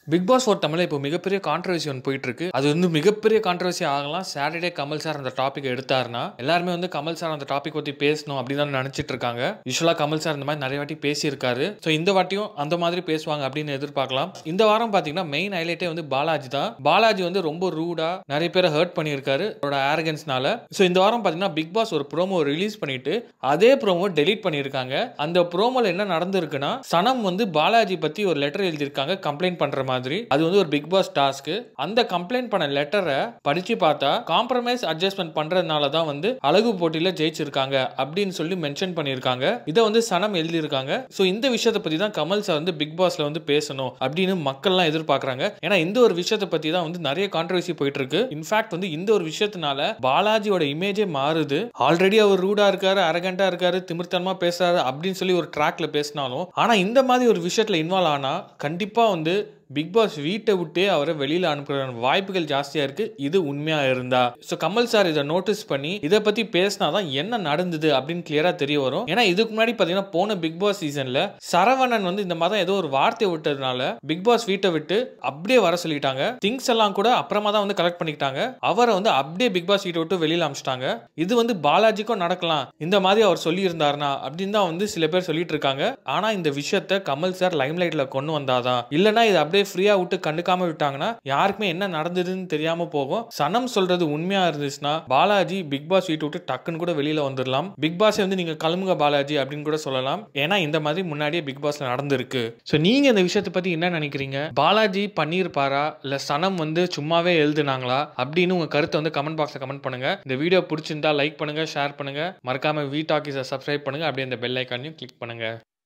big Boss ஒரு தமிழ்ல இப்போ மிகப்பெரிய கான்ட்ரவர்சி ஒன்று போயிட்டு இருக்கு அது வந்து மிகப்பெரிய கான்ட்ரவர்சி ஆகலாம் சாட்டர்டே கமல் சார் அந்த டாபிக் எடுத்தாருன்னா எல்லாருமே வந்து கமல் சார் அந்த டாபிக் பத்தி பேசணும் அப்படின்னு தான் நினைச்சிட்டு இருக்காங்க யூஸ்வலா கமல் சார் இந்த மாதிரி நிறைய வாட்டி பேசியிருக்காரு ஸோ இந்த வாட்டியும் அந்த மாதிரி பேசுவாங்க அப்படின்னு எதிர்பார்க்கலாம் இந்த வாரம் பாத்தீங்கன்னா மெயின் ஹைலைட்டே வந்து பாலாஜி தான் பாலாஜி வந்து ரொம்ப ரூடா நிறைய பேரை ஹர்ட் பண்ணியிருக்காரு அவரோட ஆரகன்ஸ்னால ஸோ இந்த வாரம் பாத்தீங்கன்னா பிக் பாஸ் ஒரு ப்ரோமோ ரிலீஸ் பண்ணிட்டு அதே ப்ரோமோ டெலீட் பண்ணியிருக்காங்க அந்த ப்ரோமோல என்ன நடந்திருக்குன்னா சனம் வந்து பாலாஜி பத்தி ஒரு லெட்டர் எழுதியிருக்காங்க கம்ப்ளைண்ட் பண்ற மாதிரி அது வந்து ஒரு பிக் பாஸ் டாஸ்க் அந்த கம்ப்ளைண்ட் பண்ண லெட்டரை படிச்சு பார்த்தா காம்ப்ரமைஸ் அட்ஜஸ்ட்மெண்ட் பண்றதுனால தான் வந்து அழகு போட்டியில ஜெயிச்சிருக்காங்க அப்படின்னு சொல்லி மென்ஷன் பண்ணியிருக்காங்க இதை வந்து சனம் எழுதியிருக்காங்க ஸோ இந்த விஷயத்தை பத்தி தான் கமல் சார் வந்து பிக் பாஸ்ல வந்து பேசணும் அப்படின்னு மக்கள்லாம் எதிர்பார்க்கறாங்க ஏன்னா இந்த ஒரு விஷயத்தை பத்தி தான் வந்து நிறைய கான்ட்ரவர்சி போயிட்டு இருக்கு இன்ஃபேக்ட் வந்து இந்த ஒரு விஷயத்தினால பாலாஜியோட இமேஜே மாறுது ஆல்ரெடி அவர் ரூடா இருக்காரு அரகண்டா இருக்காரு திமிர்த்தனமா பேசுறாரு அப்படின்னு சொல்லி ஒரு ட்ராக்ல பேசினாலும் ஆனா இந்த மாதிரி ஒரு விஷயத்துல இன்வால்வ் ஆனா கண்டிப்பா வந்து பிக் பாஸ் வீட்டை விட்டே அவரை வெளியில அனுப்புற வாய்ப்புகள் ஜாஸ்தியா இருக்கு இது உண்மையா இருந்தா ஸோ கமல் சார் இதை நோட்டீஸ் பண்ணி இதை பத்தி பேசினாதான் என்ன நடந்தது அப்படின்னு கிளியரா தெரிய வரும் ஏன்னா இதுக்கு முன்னாடி பாத்தீங்கன்னா போன பிக் பாஸ் சீசன்ல சரவணன் வந்து இந்த மாதிரி ஏதோ ஒரு வார்த்தை விட்டதுனால பிக் பாஸ் வீட்டை விட்டு அப்படியே வர சொல்லிட்டாங்க திங்ஸ் எல்லாம் கூட அப்புறமா தான் வந்து கலெக்ட் பண்ணிக்கிட்டாங்க அவரை வந்து அப்படியே பிக் பாஸ் வீட்டை விட்டு வெளியில அமிச்சிட்டாங்க இது வந்து பாலாஜிக்கும் நடக்கலாம் இந்த மாதிரி அவர் சொல்லி இருந்தாருனா அப்படின்னு தான் வந்து சில பேர் சொல்லிட்டு இருக்காங்க ஆனா இந்த விஷயத்த கமல் சார் லைம் லைட்ல கொண்டு வந்தாதான் இல்லைன்னா இது அப்படியே ஃப்ரீயா விட்டு கண்டுக்காம விட்டாங்கன்னா யாருக்குமே என்ன நடந்ததுன்னு தெரியாம போகும் சனம் சொல்றது உண்மையா இருந்துச்சுன்னா பாலாஜி பிக் பாஸ் வீட்டை விட்டு டக்குன்னு கூட வெளியில வந்துடலாம் பிக் பாஸை வந்து நீங்க கிளம்புங்க பாலாஜி அப்படின்னு கூட சொல்லலாம் ஏன்னா இந்த மாதிரி முன்னாடியே பிக் பாஸ்ல நடந்திருக்கு ஸோ நீங்க இந்த விஷயத்தை பத்தி என்ன நினைக்கிறீங்க பாலாஜி பண்ணியிருப்பாரா இல்ல சனம் வந்து சும்மாவே எழுதுனாங்களா அப்படின்னு உங்க கருத்தை வந்து கமெண்ட் பாக்ஸ்ல கமெண்ட் பண்ணுங்க இந்த வீடியோ பிடிச்சிருந்தா லைக் பண்ணுங்க ஷேர் பண்ணுங்க மறக்காம வி டாக்கிஸை சப்ஸ்கிரைப் பண்ணுங்க அப்படியே இந்த பெல் ஐக்கானையும் கிளிக் பண்ணுங்க